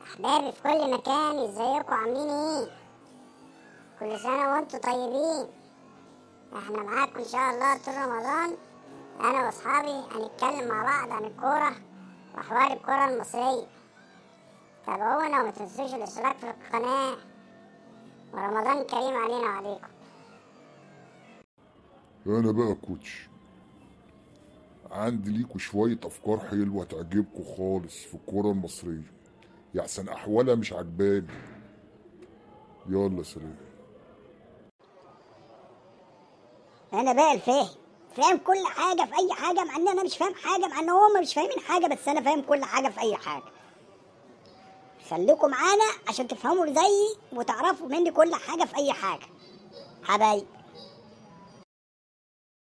احبابي في كل مكان ازيكم عاملين ايه كل سنه وانتم طيبين احنا معاكم ان شاء الله طول رمضان انا واصحابي هنتكلم مع بعض عن الكوره واحوال الكوره المصريه تابعونا وما تنسوش الاشتراك في القناه ورمضان كريم علينا وعليكم انا بقى كوتش عندي ليكوا شوية افكار حلوة تعجبكوا خالص في الكورة المصرية يحسن احوالها مش عجباني يلا سلام انا بقى الفاهم فاهم كل حاجه في اي حاجه مع ان انا مش فاهم حاجه مع ان هم مش فاهمين حاجه بس انا فاهم كل حاجه في اي حاجه خليكم معانا عشان تفهموا زيي وتعرفوا مني كل حاجه في اي حاجه حبايب